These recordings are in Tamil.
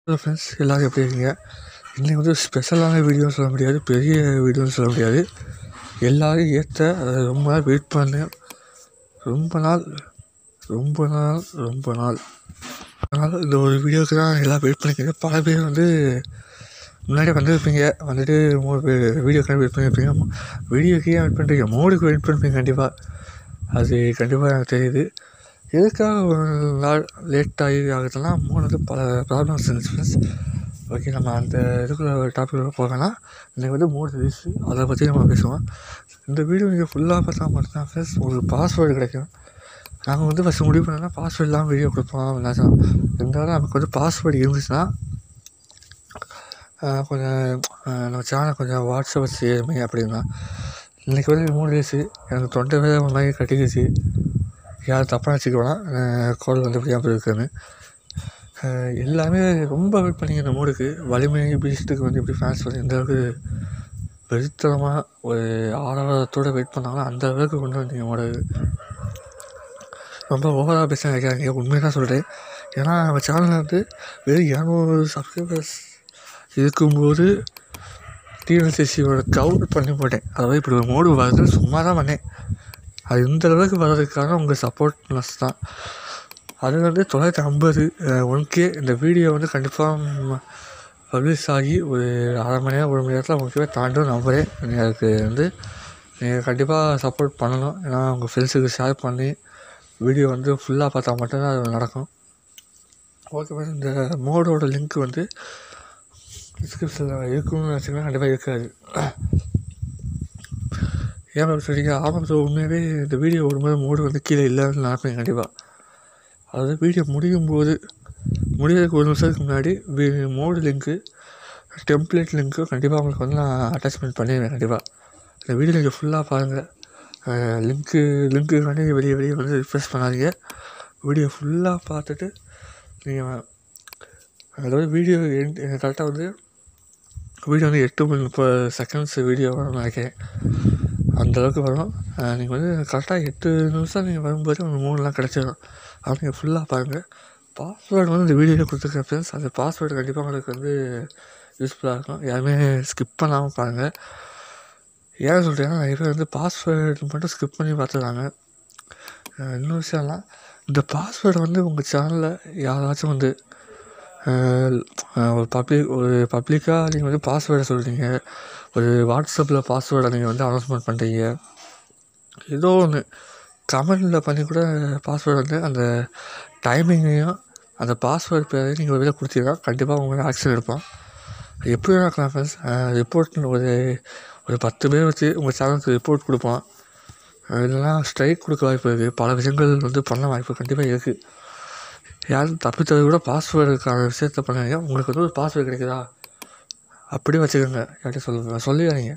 ஹலோ ஃப்ரெண்ட்ஸ் எல்லோரும் எப்படி இருக்கீங்க இன்றைக்கி வந்து ஸ்பெஷலான வீடியோன்னு சொல்ல முடியாது பெரிய வீடியோன்னு சொல்ல முடியாது எல்லோரும் ஏற்ற அதை ரொம்ப நாள் வெயிட் பண்ணேன் ரொம்ப நாள் ரொம்ப நாள் ரொம்ப நாள் அதனால் இந்த ஒரு வீடியோவுக்கு தான் எல்லாம் வெயிட் பண்ணிக்கிறேன் பல பேர் வந்து முன்னாடி வந்திருப்பீங்க வந்துட்டு மூணு பேர் வீடியோக்காக வெயிட் பண்ணியிருப்பீங்க வீடியோக்கே வெயிட் பண்ணுறீங்க மோடுக்கு வெயிட் பண்ணுறீங்க கண்டிப்பாக அது கண்டிப்பாக எனக்கு தெரியுது எதுக்காக ஒரு நாள் லேட் ஆகி ஆகுதுன்னா மூணு வந்து பல ப்ராப்ளம்ஸ் இருந்துச்சு ஃப்ரெண்ட்ஸ் ஓகே நம்ம அந்த இதுக்குள்ள டாப்பிக்குள்ளே போகலாம் இன்றைக்கி வந்து மூணு ரிலீஸ் அதை பற்றி நம்ம பேசுவோம் இந்த வீடியோ நீங்கள் ஃபுல்லாக பார்த்தா மட்டும்தான் ஃப்ரெண்ட்ஸ் உங்களுக்கு பாஸ்வேர்டு கிடைக்கும் நாங்கள் வந்து ஃபஸ்ட்டு முடிவு பண்ணோன்னா பாஸ்வேர்டு இல்லாமல் வீடியோ கொடுப்போம் நினச்சோம் இருந்தாலும் நமக்கு வந்து பாஸ்வேர்டு இருந்துச்சுன்னா ஆஹ் கொஞ்சம் ஆஹ் நம்ம சேனல் கொஞ்சம் வாட்ஸ்அப் சேருமே அப்படின்னா இன்றைக்கி வந்து மூணு வயசு எனக்கு தொண்டை வேலை ஒரு மாதிரி கட்டிக்கிச்சு யாரும் தப்பாக வச்சுக்கலாம் கோல் வந்து இப்படியா இருக்குன்னு ஆஹ் எல்லாமே ரொம்ப வெயிட் பண்ணிங்க இந்த மூடுக்கு வலிமை பீஸ்ட்டுக்கு வந்து எப்படி ஃபேன்ஸ் வந்து எந்த அளவுக்கு வெறித்தனமாக ஒரு ஆரவாரத்தோடு வெயிட் பண்ணாங்களோ அந்த அளவுக்கு கொண்டு வந்தீங்க மூடகு ரொம்ப ஓவராக பேச நினைக்கிறாங்க உண்மையை தான் சொல்கிறேன் ஏன்னா நம்ம சேனலில் வந்து வெறும் இரநூறு சப்ஸ்கிரைபர்ஸ் இருக்கும்போது டிஎன்சிசியோட கவுண்ட் பண்ணி போட்டேன் அதாவது இப்படி ஒரு மோடு வருதுன்னு சும்மா தான் பண்ணேன் அது இந்த அளவுக்கு வர்றதுக்கான உங்கள் சப்போர்ட்னஸ் தான் அது வந்து தொள்ளாயிரத்தி ஐம்பது ஒன் கே இந்த வீடியோ வந்து கண்டிப்பாக பப்ளிஷ் ஆகி ஒரு அரை மணி நேரம் ஒரு மணி நேரத்தில் உங்களுக்கு தாண்டும் நம்புறேன் நீங்கள் அதுக்கு வந்து நீங்கள் கண்டிப்பாக சப்போர்ட் பண்ணணும் ஏன்னா உங்கள் ஃப்ரெண்ட்ஸுக்கு ஷேர் பண்ணி வீடியோ வந்து ஃபுல்லாக பார்த்தா மட்டும்தான் அது நடக்கும் ஓகே மேடம் இந்த மோடோட லிங்க் வந்து டிஸ்கிரிப்ஷனில் இருக்குன்னு வச்சுக்கலாம் கண்டிப்பாக இருக்காது ஏன் மேம் சொல்றீங்க ஆமாம் சார் உண்மையாகவே இந்த வீடியோ விடும்போது மோடு வந்து கீழே இல்லைன்னு நினைப்பேன் கண்டிப்பாக அதாவது வீடியோ முடியும் போது முடியறதுக்கு ஒரு நிமிஷத்துக்கு முன்னாடி வீ மோடு லிங்க்கு டெம்ப்ளேட் லிங்க்கு கண்டிப்பாக உங்களுக்கு வந்து நான் அட்டாச்மெண்ட் பண்ணிடுவேன் கண்டிப்பாக இந்த வீடியோ நீங்கள் ஃபுல்லாக பாருங்கள் லிங்க்கு லிங்க்குக்காண்டி வெளியே வெளியே வந்து ரிஃப்ரெஷ் பண்ணாதீங்க வீடியோ ஃபுல்லாக பார்த்துட்டு நீங்கள் அதாவது வீடியோ எண்ட் கரெக்டாக வந்து வீடியோ வந்து எட்டு மணி முப்பது செகண்ட்ஸ் வீடியோ வரும்னு நினைக்கிறேன் அந்தளவுக்கு வரும் நீங்கள் வந்து கரெக்டாக எட்டு நிமிஷம் நீங்கள் வரும்போது உங்களுக்கு மூணுலாம் கிடச்சிடும் அதை நீங்கள் ஃபுல்லாக பாருங்கள் பாஸ்வேர்டு வந்து இந்த வீடியோவில் கொடுத்துருக்கேன் ஃப்ரெண்ட்ஸ் அந்த பாஸ்வேர்டு கண்டிப்பாக உங்களுக்கு வந்து யூஸ்ஃபுல்லாக இருக்கும் யாருமே ஸ்கிப் பண்ணாமல் பாருங்கள் ஏன் சொல்கிறேன்னா நிறைய பேர் வந்து பாஸ்வேர்டு மட்டும் ஸ்கிப் பண்ணி பார்த்துருக்காங்க இன்னொரு விஷயம்லாம் இந்த பாஸ்வேர்டை வந்து உங்கள் சேனலில் யாராச்சும் வந்து ஒரு பப்ளிக் ஒரு பப்ளிக்காக நீங்கள் வந்து பாஸ்வேர்டை சொல்கிறீங்க ஒரு வாட்ஸ்அப்பில் பாஸ்வேர்டை நீங்கள் வந்து அனௌன்ஸ்மெண்ட் பண்ணுறீங்க ஏதோ ஒன்று கமெண்டில் பண்ணி கூட பாஸ்வேர்டு வந்து அந்த டைமிங்கையும் அந்த பாஸ்வேர்டு பேரையும் நீங்கள் ஒரு வேலை கொடுத்தீங்கன்னா கண்டிப்பாக உங்கள் ஆக்ஷன் எடுப்போம் எப்படி வேணா இருக்கலாம் ஃப்ரெண்ட்ஸ் ரிப்போர்ட்னு ஒரு ஒரு பத்து பேர் வச்சு உங்கள் சேனலுக்கு ரிப்போர்ட் கொடுப்போம் இல்லைனா ஸ்ட்ரைக் கொடுக்க வாய்ப்பு இருக்குது பல விஷயங்கள் வந்து பண்ண வாய்ப்பு கண்டிப்பாக இருக்குது யாரும் தப்பித்தது கூட பாஸ்வேர்டுக்கான விஷயத்த பண்ணாங்க உங்களுக்கு வந்து ஒரு பாஸ்வேர்டு கிடைக்குதா அப்படியே வச்சுக்கோங்க யார்கிட்ட சொல்ல சொல்லிடுறீங்க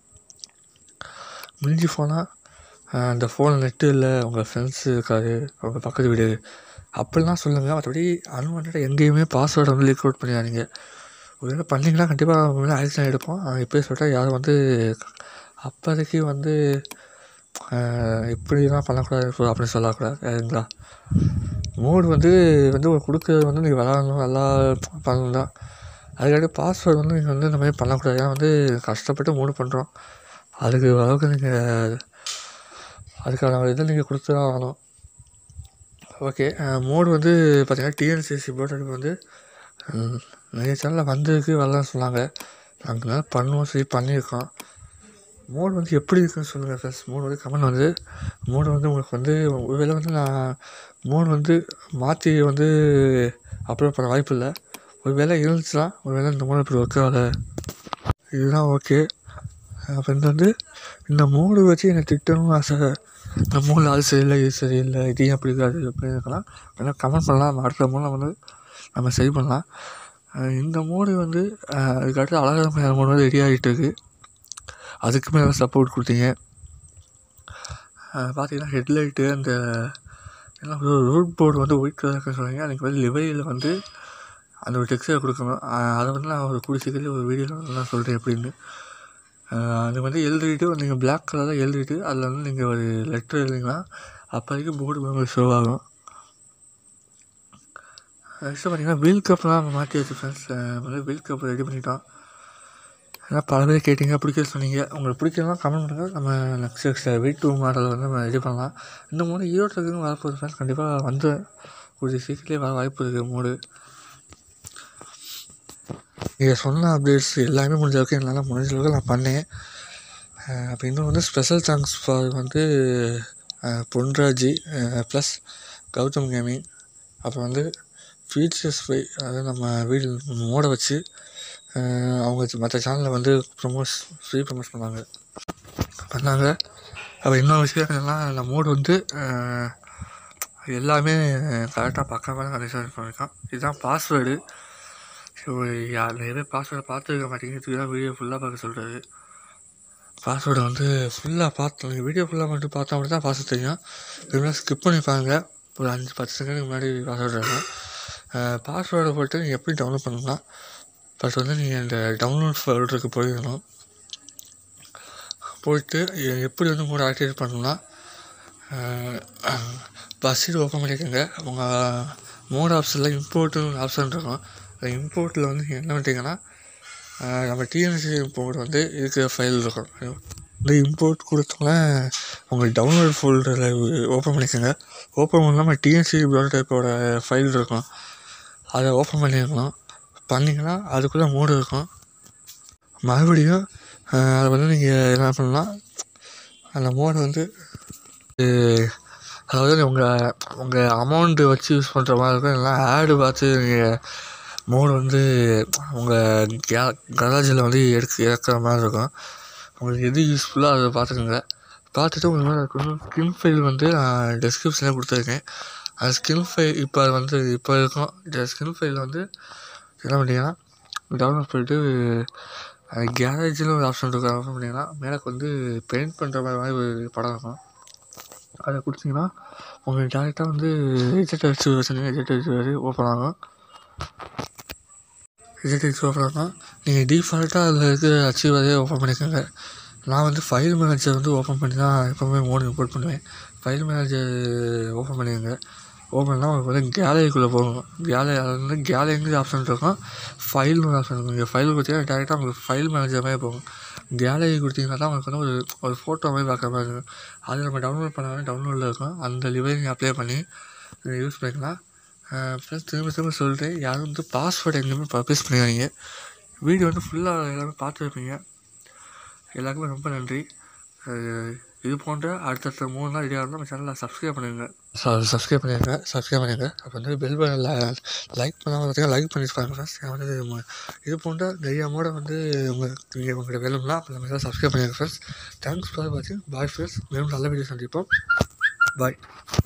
முடிஞ்சு போனால் அந்த ஃபோன் நெட்டு இல்லை உங்கள் ஃப்ரெண்ட்ஸு இருக்காது உங்கள் பக்கத்து வீடு அப்படிலாம் சொல்லுங்கள் மற்றபடி அன்வான்டாக எங்கேயுமே பாஸ்வேர்டை வந்து லீக் அவுட் பண்ணிடாதீங்க ஒரு வேளை பண்ணிங்கன்னா கண்டிப்பாக அவங்க மேலே ஆக்ஷன் எடுப்போம் இப்போயே சொல்லிட்டா யாரும் வந்து அப்போதைக்கு வந்து இப்படிலாம் பண்ணக்கூடாது அப்படின்னு சொல்லக்கூடாது சரிங்களா மோடு வந்து வந்து ஒரு கொடுக்குறது வந்து நீங்கள் விளாடணும் நல்லா பண்ணணும் தான் அதுக்காண்டி பாஸ்வேர்டு வந்து நீங்கள் வந்து இந்த மாதிரி பண்ணக்கூடாது ஏன்னா வந்து கஷ்டப்பட்டு மூடு பண்ணுறோம் அதுக்கு அளவுக்கு நீங்கள் அதுக்கான இதை நீங்கள் கொடுத்து தான் ஆகணும் ஓகே மோடு வந்து பார்த்திங்கன்னா டிஎன்சிசி போர்டு வந்து நிறைய சேனலில் வந்திருக்கு வரலான்னு சொன்னாங்க நாங்கள் நல்லா பண்ணுவோம் சரி பண்ணியிருக்கோம் மோடு வந்து எப்படி இருக்குன்னு சொல்லுங்கள் ஃப்ரெண்ட்ஸ் மோடு வந்து கமெண்ட் வந்து மோடு வந்து உங்களுக்கு வந்து ஒருவேளை வந்து நான் மோடு வந்து மாற்றி வந்து அப்லோட் பண்ண வாய்ப்பு இல்லை ஒரு வேளை இருந்துச்சுன்னா ஒரு வேளை இந்த மோடு இப்படி ஒர்க் ஆகலை இதுதான் ஓகே அப்புறம் வந்து இந்த மோடு வச்சு என்னை திட்டணும்னு ஆசை இந்த மூடில் அது சரியில்லை இது சரியில்லை இது ஏன் அப்படி இருக்காது அப்படின்னு இருக்கலாம் வேணால் கமெண்ட் பண்ணலாம் நம்ம அடுத்த மூலம் வந்து நம்ம சரி பண்ணலாம் இந்த மோடு வந்து அதுக்கடுத்து அழகாக மோடு வந்து ரெடி ஆகிட்டு இருக்குது அதுக்கு மேலே சப்போர்ட் கொடுத்தீங்க பார்த்தீங்கன்னா ஹெட்லைட்டு அந்த என்ன ரோட் போர்டு வந்து ஒயிட் கலர் சொன்னீங்க அதுக்கு வந்து லிவையில் வந்து அந்த ஒரு டெக்ஸ்டை கொடுக்கணும் அதை வந்து நான் ஒரு கூடிய சீக்கிரம் ஒரு வீடியோவில் நான் சொல்கிறேன் எப்படின்னு அது வந்து எழுதிட்டு நீங்கள் பிளாக் கலரில் எழுதிட்டு அதில் வந்து நீங்கள் ஒரு லெட்டர் எழுதிங்கன்னா அப்போதைக்கு போர்டு உங்களுக்கு ஷோ ஆகும் நெக்ஸ்ட்டு பார்த்தீங்கன்னா வீல் கப்லாம் நம்ம மாற்றி வச்சு ஃப்ரெண்ட்ஸ் வந்து வீல் கப் ரெடி பண்ணிட்டோம் ஏன்னா பல பேர் கேட்டிங்க பிடிக்க சொன்னீங்க உங்களுக்கு பிடிக்கலாம் கமெண்ட் பண்ணுங்கள் நம்ம next next week two model வந்து நம்ம ரெடி பண்ணலாம் இந்த மூணு ஈரோட்டுக்கு வரப்போகுது ஃப்ரெண்ட்ஸ் கண்டிப்பாக வந்து கூடிய சீக்கிரத்திலே வர வாய்ப்பு இருக்குது மூடு நீங்கள் சொன்ன அப்டேட்ஸ் எல்லாமே முடிஞ்ச அளவுக்கு என்னால் முடிஞ்ச அளவுக்கு நான் பண்ணேன் அப்போ இன்னும் வந்து ஸ்பெஷல் தேங்க்ஸ் ஃபார் வந்து பொன்ராஜி ப்ளஸ் கௌதம் கேமிங் அப்புறம் வந்து ஃபீச்சர்ஸ் பை அதாவது நம்ம வீடு மோட வச்சு அவங்க மற்ற சேனலில் வந்து ப்ரொமோஸ் ஃப்ரீ ப்ரொமோஸ் பண்ணாங்க பண்ணாங்க அப்போ இன்னொரு விஷயம் என்னென்னா அந்த மோடு வந்து எல்லாமே கரெக்டாக பக்காவாக கனெக்ஷன் பண்ணியிருக்கான் இதுதான் பாஸ்வேர்டு ஸோ யார் நிறைய பேர் பாஸ்வேர்டை பார்த்துருக்க மாட்டேங்க இதுக்கு தான் வீடியோ ஃபுல்லாக பார்க்க சொல்கிறது பாஸ்வேர்டை வந்து ஃபுல்லாக பார்த்து வீடியோ ஃபுல்லாக மட்டும் பார்த்தா மட்டும் தான் பாஸ்வேர்ட் தெரியும் இல்லைன்னா ஸ்கிப் பண்ணிப்பாங்க ஒரு அஞ்சு பத்து செகண்டுக்கு முன்னாடி பாஸ்வேர்டு இருக்கும் பாஸ்வேர்டை போட்டு நீங்கள் எப்படி டவுன்லோட் பண்ணலாம் ஃபஸ்ட் வந்து நீங்கள் இந்த டவுன்லோட் ஃபோல்டருக்கு போயிடணும் போயிட்டு எப்படி வந்து மூட ஆக்டிவேட் பண்ணணும்னா பஸ்ஸில் ஓப்பன் பண்ணிக்கோங்க உங்கள் மோட் ஆப்ஷனில் இம்போர்ட்டுன்னு ஆப்ஷன் இருக்கும் அந்த இம்போர்ட்டில் வந்து நீங்கள் என்ன பண்ணிட்டீங்கன்னா நம்ம டிஎன்சி இம்போர்ட் வந்து இருக்கிற ஃபைல் இருக்கும் இந்த இம்போர்ட் கொடுத்தோன்னே உங்கள் டவுன்லோட் ஃபோல்டரில் ஓப்பன் பண்ணிக்கோங்க ஓப்பன் பண்ணாமல் டிஎன்சி டைப்போட ஃபைல் இருக்கும் அதை ஓப்பன் பண்ணியிருக்கணும் பண்ணிங்கன்னா அதுக்குள்ளே மோடு இருக்கும் மறுபடியும் அதை வந்து நீங்கள் என்ன பண்ணலாம் அந்த மோடை வந்து அதாவது உங்கள் உங்கள் அமௌண்ட்டு வச்சு யூஸ் பண்ணுற மாதிரி இருக்கும் இல்லைனா ஆடு பார்த்து நீங்கள் மோடு வந்து உங்கள் கே கராஜில் வந்து எடுக்க இறக்குற மாதிரி இருக்கும் உங்களுக்கு எது யூஸ்ஃபுல்லாக அதை பார்த்துக்கோங்க பார்த்துட்டு உங்களுக்கு வந்து ஸ்கின் ஃபைல் வந்து நான் டெஸ்கிரிப்ஷனில் கொடுத்துருக்கேன் அந்த ஸ்கின் ஃபைல் இப்போ வந்து இப்போ இருக்கும் இந்த ஸ்கின் ஃபைல் வந்து என்ன பண்ணிங்கன்னா டவுன்லோட் பண்ணிட்டு கேரேஜில் ஒரு ஆப்ஷன் இருக்கும் ஓப்பன் பண்ணிங்கன்னா மேலே வந்து பெயிண்ட் பண்ணுற மாதிரி மாதிரி ஒரு படம் இருக்கும் அதை கொடுத்தீங்கன்னா உங்களுக்கு டேரெக்டாக வந்து எஜெட் அடிச்சு வச்சுருந்தீங்க எஜெட் அடிச்சு வச்சு ஓப்பன் ஆகும் எஜெட் அடிச்சு ஓப்பன் ஆகும் நீங்கள் டிஃபால்ட்டாக அதில் இருக்கிற அச்சீவரே ஓப்பன் பண்ணிக்கோங்க நான் வந்து ஃபைல் மேனேஜர் வந்து ஓப்பன் பண்ணி தான் எப்போவுமே மோடு இம்போர்ட் பண்ணுவேன் ஃபைல் மேனேஜர் ஓப்பன் பண்ணிக்கோங்க ஓப்பன் பண்ணால் உங்களுக்கு வந்து கேலரிக்குள்ளே போகணும் கேலரி அது வந்து கேலரிங்கிற ஆப்ஷன் இருக்கும் ஃபைல்னு ஒரு ஆப்ஷன் இருக்கும் நீங்கள் ஃபைல் கொடுத்தீங்கன்னா டேரெக்டாக உங்களுக்கு ஃபைல் மேனேஜர் மாதிரி போகும் கேலரி கொடுத்தீங்கன்னா தான் உங்களுக்கு வந்து ஒரு ஒரு ஃபோட்டோ மாதிரி பார்க்குற மாதிரி இருக்கும் அது நம்ம டவுன்லோட் பண்ணாலும் டவுன்லோடில் இருக்கும் அந்த லிவரை நீங்கள் அப்ளை பண்ணி நீங்கள் யூஸ் பண்ணிக்கலாம் ப்ளஸ் திரும்ப திரும்ப சொல்லிட்டேன் யாரும் வந்து பாஸ்வேர்டு எங்கேயுமே பப்ளிஷ் பண்ணிக்காதீங்க வீடியோ வந்து ஃபுல்லாக எல்லாமே பார்த்துருப்பீங்க எல்லாருக்குமே ரொம்ப நன்றி இது போன்ற அடுத்தடுத்த மூணு நாள் ரெடியாக இருந்தால் நம்ம சேனலை சப்ஸ்கிரைப் பண்ணிடுங்க சப்ஸ்கிரைப் பண்ணிடுங்க சப்ஸ்கிரைப் பண்ணிடுங்க அப்போ வந்து பெல் பட்டனில் லைக் பண்ணாமல் பார்த்தீங்கன்னா லைக் பண்ணி பாருங்க ஃப்ரெண்ட்ஸ் வந்து இது போன்ற நிறைய மோட வந்து உங்களுக்கு நீங்கள் உங்கள்கிட்ட வேணும்னா அப்போ நம்ம சப்ஸ்கிரைப் பண்ணிடுங்க ஃப்ரெண்ட்ஸ் தேங்க்ஸ் ஃபார் வாட்சிங் பாய் ஃப்ரெண்ட்ஸ் மேலும் நல்ல வீடியோ சந்திப்போம் பாய்